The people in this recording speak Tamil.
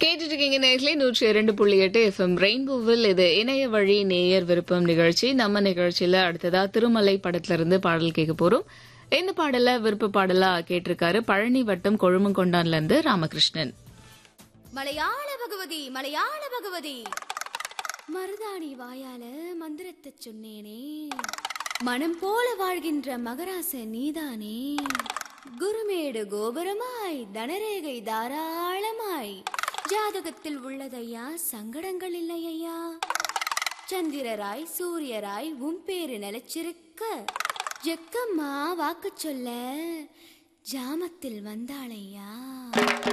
கேட்டுட்டு இருக்கீங்க நேர்களே நூற்றி இரண்டு புள்ளி எட்டு எஃப்எம் ரெயின்போவில் இது இணைய வழி நேயர் விருப்பம் நிகழ்ச்சி நம்ம நிகழ்ச்சியில அடுத்ததா திருமலை படத்துல இருந்து பாடல் கேட்க போறோம் இந்த பாடல விருப்ப பாடலா கேட்டிருக்காரு பழனி வட்டம் கொழுமங்கொண்டான்ல இருந்து ராமகிருஷ்ணன் மலையாள பகவதி மலையாள பகவதி மருதாணி வாயால மந்திரத்தை சொன்னேனே மனம் போல வாழ்கின்ற மகராச நீதானே குருமேடு கோபுரமாய் தனரேகை தாராளமாய் ஜாதகத்தில் உள்ளதையா சங்கடங்கள் இல்லையா சந்திரராய் சூரியராய் உன் பேரு நிலைச்சிருக்க ஜக்கம்மா வாக்கு சொல்ல ஜாமத்தில் வந்தாளையா